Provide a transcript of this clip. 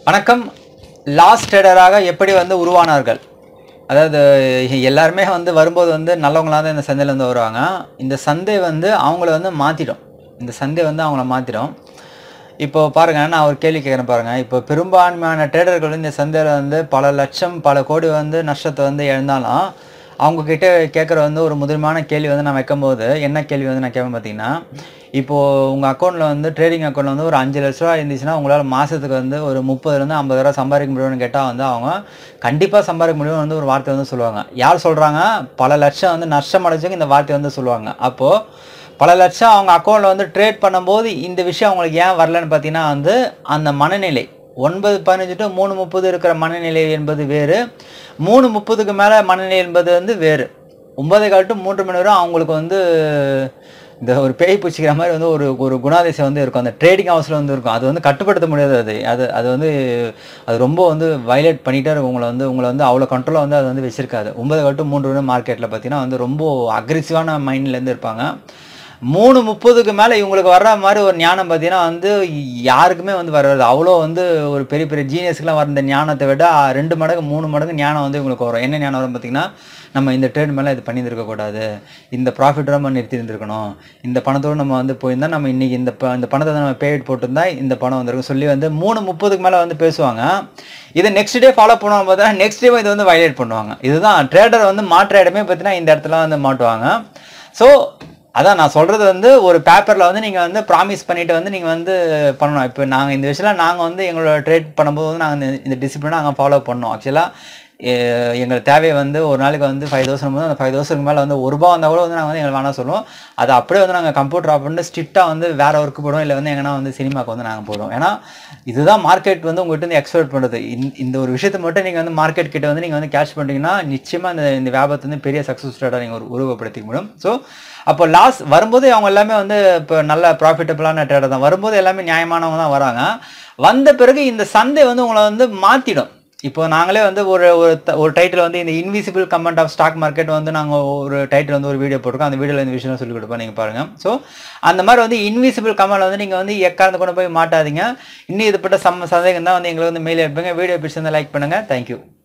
வணக்கம் லாஸ் ட்ரேடராக எப்படி வந்து உருவானார்கள் அதாவது எல்லாருமே வந்து வரும்போது வந்து நல்லவங்களாக தான் இந்த சந்தையில் வந்து வருவாங்க இந்த சந்தை வந்து அவங்கள வந்து மாற்றிடும் இந்த சந்தை வந்து அவங்கள மாற்றிடும் இப்போ பாருங்க நான் ஒரு கேள்வி கேட்குறேன் பாருங்க இப்போ பெரும்பான்மையான ட்ரேடர்கள் இந்த சந்தையில் வந்து பல லட்சம் பல கோடி வந்து நஷ்டத்தை வந்து இழந்தாலும் அவங்க கிட்ட கேட்குற வந்து ஒரு முதன்மையான கேள்வி வந்து நான் வைக்கும்போது என்ன கேள்வி வந்து நான் கேட்பேன் பார்த்தீங்கன்னா இப்போது உங்கள் அக்கௌண்ட்டில் வந்து ட்ரேடிங் அக்கௌண்ட்டில் வந்து ஒரு அஞ்சு லட்ச ரூபா இருந்துச்சுன்னா உங்களால் மாதத்துக்கு வந்து ஒரு முப்பதுலேருந்து ஐம்பது ரூபா சம்பாதிக்க முடியும்னு கேட்டால் வந்து அவங்க கண்டிப்பாக சம்பாதிக்க முடியும்னு வந்து ஒரு வார்த்தை வந்து சொல்லுவாங்க யார் சொல்கிறாங்க பல லட்சம் வந்து நஷ்டம் அடைஞ்சவங்க இந்த வார்த்தை வந்து சொல்லுவாங்க அப்போது பல லட்சம் அவங்க அக்கௌண்ட்டில் வந்து ட்ரேட் பண்ணும்போது இந்த விஷயம் அவங்களுக்கு ஏன் வரலன்னு பார்த்தீங்கன்னா வந்து அந்த மனநிலை ஒன்பது பதினஞ்சு டு மூணு முப்பது இருக்கிற மனநிலை என்பது வேறு மூணு முப்பதுக்கு மேலே மனநிலை என்பது வந்து வேறு ஒன்பதே கால் டு மூன்று மணி வரை அவங்களுக்கு வந்து இந்த ஒரு பேய் பூச்சிக்கிற மாதிரி வந்து ஒரு ஒரு குணாதிசயம் வந்து இருக்கும் அந்த ட்ரேடிங் ஹவுஸில் வந்து இருக்கும் அது வந்து கட்டுப்படுத்த முடியாது அது அது அது வந்து அது ரொம்ப வந்து வயலேட் பண்ணிகிட்டே இருக்கும் உங்களை வந்து உங்களை வந்து அவ்வளோ கண்ட்ரோலாக வந்து அது வந்து வச்சிருக்காது ஒன்பது கால் டு மூன்று மணி மார்க்கெட்டில் பார்த்தீங்கன்னா வந்து ரொம்ப அக்ரெசிவான மைண்ட்லேருந்து இருப்பாங்க மூணு முப்பதுக்கு மேலே இவங்களுக்கு வர்ற மாதிரி ஒரு ஞானம் பார்த்தீங்கன்னா வந்து யாருக்குமே வந்து வராது அவ்வளோ வந்து ஒரு பெரிய பெரிய ஜீனியஸ்க்குலாம் வர இந்த ஞானத்தை விட ரெண்டு மடங்கு மூணு மடங்கு ஞானம் வந்து இவங்களுக்கு வரும் என்ன ஞானம் வரும் பார்த்தீங்கன்னா நம்ம இந்த ட்ரேட் மேலே இது பண்ணியிருக்கக்கூடாது இந்த ப்ராஃபிட்டோட நம்ம நிறுத்தி இருந்திருக்கணும் இந்த பணத்தோடு நம்ம வந்து போயிருந்தா நம்ம இன்னைக்கு இந்த ப- இந்த பணத்தை நம்ம பேட் போட்டிருந்தா இந்த பணம் வந்திருக்கும் சொல்லி வந்து மூணு முப்பதுக்கு மேலே வந்து பேசுவாங்க இதை நெக்ஸ்ட் டே ஃபாலோ பண்ணுவாங்க பார்த்தீங்கன்னா நெக்ஸ்ட் டே இது வந்து வயலேட் பண்ணுவாங்க இதுதான் ட்ரேடர் வந்து மாற்ற இடமே பார்த்தீங்கன்னா இந்த இடத்துல வந்து மாட்டுவாங்க ஸோ அதான் நான் சொல்கிறது வந்து ஒரு பேப்பரில் வந்து நீங்கள் வந்து ப்ராமிஸ் பண்ணிட்டு வந்து நீங்கள் வந்து பண்ணணும் இப்போ நாங்கள் இந்த விஷயத்தில் நாங்கள் வந்து எங்களோட ட்ரேட் பண்ணும்போது வந்து நாங்கள் இந்த இந்த டிசிப்ளினை நாங்கள் ஃபாலோ பண்ணோம் ஆக்சுவலாக எங்களுக்கு தேவை வந்து ஒரு நாளைக்கு வந்து ஃபைவ் தௌசண்ட் போது அந்த ஃபைவ் தௌசண்ட்க்கு மேலே வந்து ஒரு ரூபா வந்தால் கூட வந்து நாங்கள் வந்து எங்களுக்கு வேணாம் சொல்லுவோம் அதை அப்படியே வந்து நாங்கள் கம்ப்யூட்டர் ஆஃப் பண்ணிட்டு ஸ்ட்ரிக்டாக வந்து வேற ஒர்க்கு போடுவோம் இல்லை வந்து எங்கன்னா வந்து சினிமாக்கு வந்து நாங்கள் போடுவோம் ஏன்னா இதுதான் மார்க்கெட் வந்து உங்கள்கிட்ட இருந்து எக்ஸ்பெக்ட் பண்ணுறது இந்த இந்த ஒரு விஷயத்தை மட்டும் நீங்கள் வந்து மார்க்கெட் கிட்ட வந்து நீங்கள் வந்து கேட்ச் பண்ணிட்டீங்கன்னா நிச்சயமாக இந்த இந்த வியாபாரத்தை வந்து பெரிய சக்ஸஸ் ஸ்டேட்டாக நீங்கள் ஒரு உருவப்படுத்திக்க முடியும் ஸோ அப்போ லாஸ் வரும்போது அவங்க எல்லாமே வந்து இப்போ நல்ல ப்ராஃபிட்டபிளான ட்ரேடர் தான் வரும்போது எல்லாமே நியாயமானவங்க தான் வராங்க வந்த பிறகு இந்த சந்தை வந்து உங்களை வந்து மாற்றிடும் இப்போ நாங்களே வந்து ஒரு ஒரு த- ஒரு டைட்டில் வந்து இந்த invisible comment of stock market வந்து நாங்கள் ஒரு டைட்டில் வந்து ஒரு வீடியோ போட்டிருக்கோம் அந்த வீடியோவில் இந்த விஷயம் சொல்லி கொடுப்போம் நீங்கள் பாருங்கள் ஸோ அந்த மாதிரி வந்து இன்விசிபிள் கமெண்ட் வந்து நீங்கள் வந்து எக்கார்ந்து கொண்டு போய் மாட்டாதீங்க இன்னும் இதுப்பட்ட சம்ம சந்தேகம் தான் வந்து எங்களுக்கு வந்து மெயில் எடுப்பீங்க வீடியோ பிடிச்சிருந்தா லைக் பண்ணுங்கள் தேங்க்யூ